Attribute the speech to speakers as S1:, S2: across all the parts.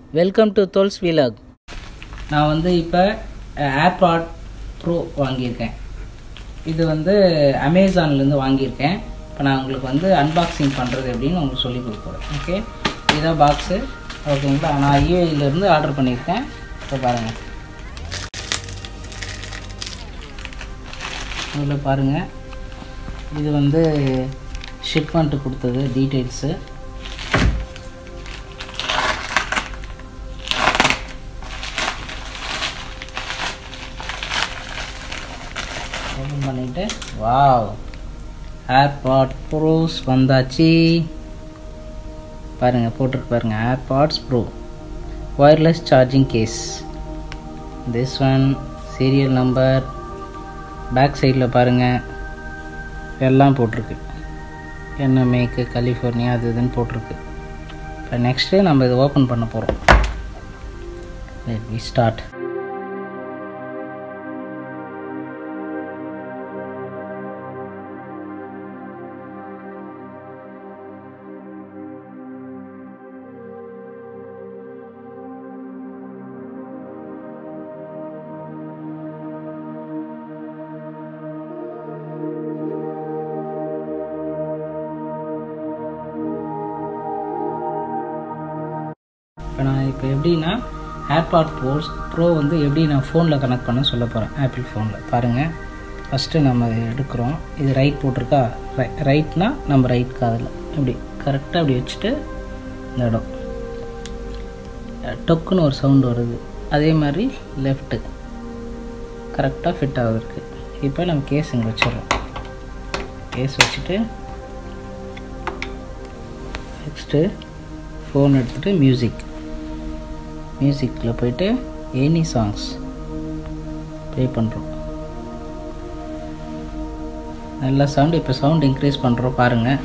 S1: welcome to தோல்ஸ் vlog நான் வந்து இப்போ ஏர்பாட் ப்ரோ வாங்கியிருக்கேன் இது வந்து அமேசான்லேருந்து வாங்கியிருக்கேன் இப்போ நான் உங்களுக்கு வந்து அன்பாக்சிங் பண்ணுறது எப்படின்னு உங்களுக்கு சொல்லி கொடுக்க போகிறேன் ஓகே இதான் பாக்ஸு ஓகேங்களா நான் யூஏலேருந்து ஆர்டர் பண்ணியிருக்கேன் இப்போ பாருங்கள் இதில் பாருங்கள் இது வந்து ஷிப்மெண்ட்டு கொடுத்தது டீட்டெயில்ஸு ஓப்பன் பண்ணிட்டு வாவ் ஏர்பாட் ப்ரோஸ் வந்தாச்சு பாருங்கள் போட்டிருக்கு பாருங்கள் AirPods pro wireless charging case this one serial number back சைடில் பாருங்கள் எல்லாம் போட்டிருக்கு என்ன மேக்கு கலிஃபோர்னியா அது இதுன்னு போட்டிருக்கு இப்போ நெக்ஸ்ட்டு நம்ம இதை ஓப்பன் பண்ண போகிறோம் வி ஸ்டார்ட் இப்போ நான் இப்போ எப்படின்னா ஏர்பாட் ப்ரோஸ் ப்ரோ வந்து எப்படி நான் ஃபோனில் கனெக்ட் பண்ண சொல்ல போகிறேன் ஆப்பிள் ஃபோனில் பாருங்கள் ஃபஸ்ட்டு நம்ம இதை எடுக்கிறோம் இது ரைட் போட்டிருக்கா ரை ரைட்னா நம்ம ரைட் காதில் இப்படி கரெக்டாக அப்படி வச்சுட்டு இந்த இடம் டொக்குன்னு ஒரு சவுண்டு வருது அதே மாதிரி லெஃப்ட்டு கரெக்டாக ஃபிட் ஆகுதுருக்கு இப்போ நம்ம கேஸ் இங்கே வச்சிடுறோம் கேஸ் வச்சுட்டு நெக்ஸ்ட்டு ஃபோன் எடுத்துகிட்டு மியூசிக் மியூசிக்கில் போயிட்டு எனி சாங்ஸ் ப்ளே பண்ணுறோம் நல்ல சவுண்டு இப்போ சவுண்ட் இன்க்ரீஸ் பண்ணுறோம் பாருங்கள்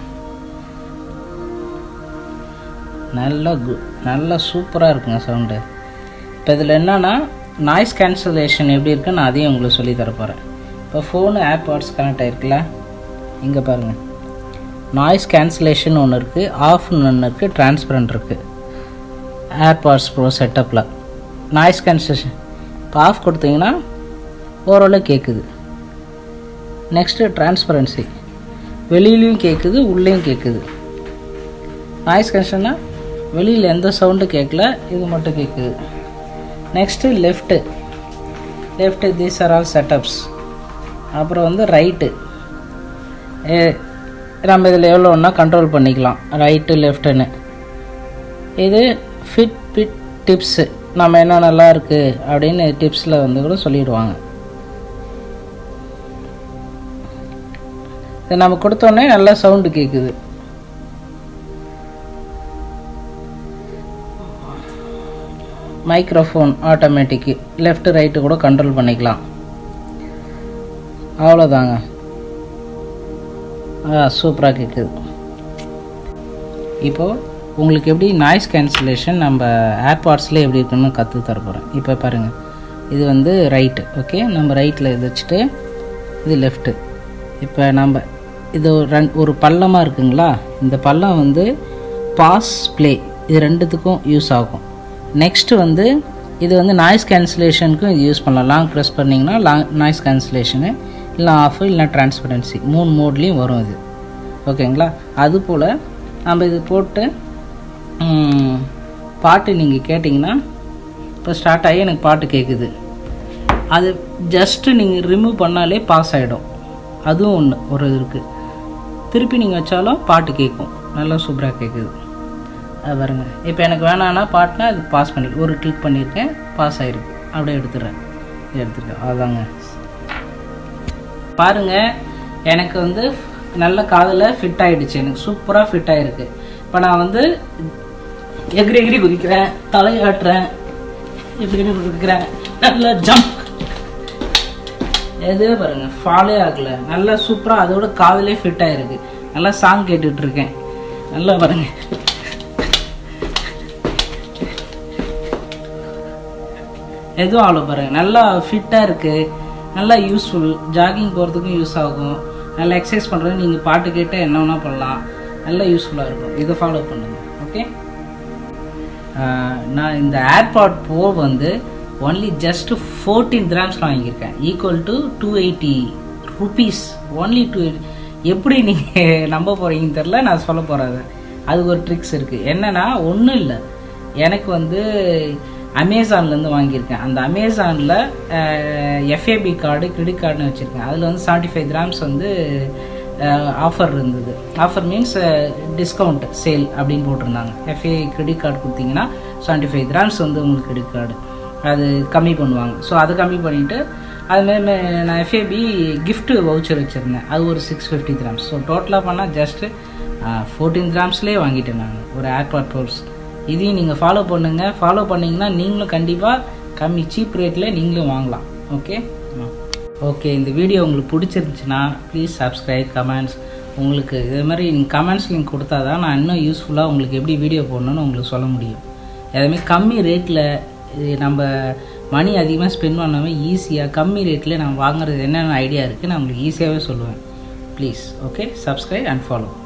S1: நல்லா கு நல்லா சூப்பராக இருக்குங்க சவுண்டு இப்போ இதில் என்னென்னா நாய்ஸ் கேன்சலேஷன் எப்படி இருக்குன்னு நான் அதையும் உங்களுக்கு சொல்லி தர போகிறேன் இப்போ ஃபோனு ஏர்பாட்ஸ் கனெக்ட் ஆகிருக்குல்ல இங்கே பாருங்கள் நாய்ஸ் கேன்சலேஷன் ஒன்று இருக்குது ஆஃப்னு ஒன்று இருக்குது டிரான்ஸ்பரண்ட் இருக்குது ஏர்பாட்ஸ் ப்ரோ செட்டப்பில் நாய்ஸ் கேன்சலேஷன் இப்போ ஆஃப் கொடுத்தீங்கன்னா ஓரளவு கேட்குது நெக்ஸ்ட்டு டிரான்ஸ்பரன்சி வெளியிலையும் கேட்குது உள்ளேயும் கேட்குது நாய்ஸ் கேன்சல்னா வெளியில் எந்த சவுண்டும் கேட்கல இது மட்டும் கேட்குது next left left these are all setups அப்புறம் வந்து ரைட்டு நம்ம இதில் எவ்வளோ ஒன்றா கண்ட்ரோல் பண்ணிக்கலாம் ரைட்டு லெஃப்ட்டுன்னு இது ஃபிட் பிட் டிப்ஸு நம்ம என்ன நல்லா இருக்குது அப்படின்னு டிப்ஸில் வந்து கூட சொல்லிடுவாங்க இது நம்ம கொடுத்தோடனே நல்லா சவுண்டு கேட்குது மைக்ரோஃபோன் ஆட்டோமேட்டிக்கு லெஃப்ட் ரைட்டு கூட கண்ட்ரோல் பண்ணிக்கலாம் அவ்வளோதாங்க ஆ சூப்பராக கேட்குது இப்போது உங்களுக்கு எப்படி நாய்ஸ் கேன்சலேஷன் நம்ம ஏர்பாட்ஸில் எப்படி இருக்குன்னு கற்று தர போகிறேன் இப்போ பாருங்கள் இது வந்து ரைட்டு ஓகே நம்ம ரைட்டில் இது வச்சுட்டு இது லெஃப்ட்டு இப்போ நம்ம இது ஒரு ரெண் ஒரு பள்ளமாக இருக்குங்களா இந்த பள்ளம் வந்து பாஸ் ப்ளே இது ரெண்டுத்துக்கும் யூஸ் ஆகும் நெக்ஸ்ட்டு வந்து இது வந்து நாய்ஸ் கேன்சலேஷனுக்கும் இது யூஸ் பண்ணலாம் லாங் ப்ரெஸ் பண்ணிங்கன்னா லாங் நாய்ஸ் கேன்சலேஷனு இல்லை ஆஃப் இல்லை டிரான்ஸ்பரன்சி மூணு மோட்லேயும் வரும் இது ஓகேங்களா அதுபோல் நம்ம இது போட்டு பாட்டு நீங்கள் கேட்டிங்கன்னா இப்போ ஸ்டார்ட் ஆகி எனக்கு பாட்டு கேட்குது அது ஜஸ்ட்டு நீங்கள் ரிமூவ் பண்ணாலே பாஸ் ஆகிடும் அதுவும் ஒன்று ஒரு இது இருக்குது திருப்பி நீங்கள் வச்சாலும் பாட்டு கேட்கும் நல்லா சூப்பராக கேட்குது அது பாருங்க இப்போ எனக்கு வேணான்னா பாட்டுனா அது பாஸ் பண்ணி ஒரு கிளிக் பண்ணியிருக்கேன் பாஸ் ஆகிருக்கு அப்படியே எடுத்துடுறேன் எடுத்துருக்கேன் அதாங்க பாருங்கள் எனக்கு வந்து நல்ல காதில் ஃபிட் ஆகிடுச்சு எனக்கு சூப்பராக ஃபிட் ஆகிருக்கு இப்போ நான் வந்து எகிரி எகிரி குதிக்கிறேன் தலையாட்டுறேன் இப்படி இப்படி குதிக்கிறேன் நல்லா ஜம்ப் எது பாருங்க ஃபாலே ஆகல நல்லா சூப்பராக அதோட காதலே ஃபிட் ஆகிருக்கு நல்லா சாங் கேட்டுட்டு இருக்கேன் நல்லா பாருங்க எதுவும் அவ்வளோ பாருங்க நல்லா ஃபிட்டாக இருக்குது நல்லா யூஸ்ஃபுல் ஜாகிங் போகிறதுக்கும் யூஸ் ஆகும் நல்லா எக்ஸசைஸ் பண்ணுறது நீங்கள் பாட்டு கேட்டு என்ன வேணால் பண்ணலாம் நல்லா யூஸ்ஃபுல்லாக இருக்கும் இதை ஃபாலோ பண்ணுங்கள் ஓகே நான் இந்த ஏர்பாட் ப்ரோ வந்து ஒன்லி ஜஸ்ட் ஃபோர்டீன் கிராம்ஸில் வாங்கியிருக்கேன் equal to two eighty rupees only two எப்படி நீங்கள் நம்ப போகிறீங்கன்னு தெரில நான் சொல்ல போகிறது அதுக்கு ஒரு ட்ரிக்ஸ் இருக்குது என்னென்னா ஒன்றும் இல்லை எனக்கு வந்து அமேசான்லேருந்து வாங்கியிருக்கேன் அந்த அமேசானில் எஃப்ஏபி கார்டு கிரெடிட் கார்டுன்னு வச்சுருக்கேன் அதில் வந்து செவன்ட்டி ஃபைவ் கிராம்ஸ் வந்து ஆஃபர் இருந்தது ஆஃபர் மீன்ஸ் டிஸ்கவுண்ட் சேல் அப்படின்னு போட்டிருந்தாங்க எஃப்ஏ கிரெடிட் கார்டு கொடுத்தீங்கன்னா செவன்ட்டி ஃபைவ் கிராம்ஸ் வந்து உங்களுக்கு கிரெடிட் கார்டு அது கம்மி பண்ணுவாங்க ஸோ அதை கம்மி பண்ணிவிட்டு அதுமாரி நான் எஃப்ஏபி கிஃப்ட்டு வவுச்சர் வச்சுருந்தேன் அது ஒரு சிக்ஸ் ஃபிஃப்டி கிராம்ஸ் ஸோ டோட்டலாக பண்ணால் ஜஸ்ட்டு ஃபோர்டீன் கிராம்ஸ்லேயே வாங்கிட்டேன் நான் ஒரு ஏர்பாட் ப்ரோஸ் இதையும் நீங்கள் ஃபாலோ பண்ணுங்கள் ஃபாலோ பண்ணிங்கன்னா நீங்களும் கண்டிப்பாக கம்மி சீப் ரேட்டில் நீங்களும் வாங்கலாம் ஓகே ஓகே இந்த வீடியோ உங்களுக்கு பிடிச்சிருந்துச்சுன்னா ப்ளீஸ் சப்ஸ்கிரைப் கமெண்ட்ஸ் உங்களுக்கு இது மாதிரி நீங்கள் கமெண்ட்ஸ் லிங்க் கொடுத்தா தான் நான் இன்னும் யூஸ்ஃபுல்லாக உங்களுக்கு எப்படி வீடியோ போடணும்னு உங்களுக்கு சொல்ல முடியும் எதுவுமே கம்மி ரேட்டில் நம்ம மணி அதிகமாக ஸ்பெண்ட் பண்ணாமல் ஈஸியாக கம்மி ரேட்டில் நான் வாங்குறது என்னென்ன ஐடியா இருக்குது நான் உங்களுக்கு ஈஸியாகவே சொல்லுவேன் please okay subscribe and follow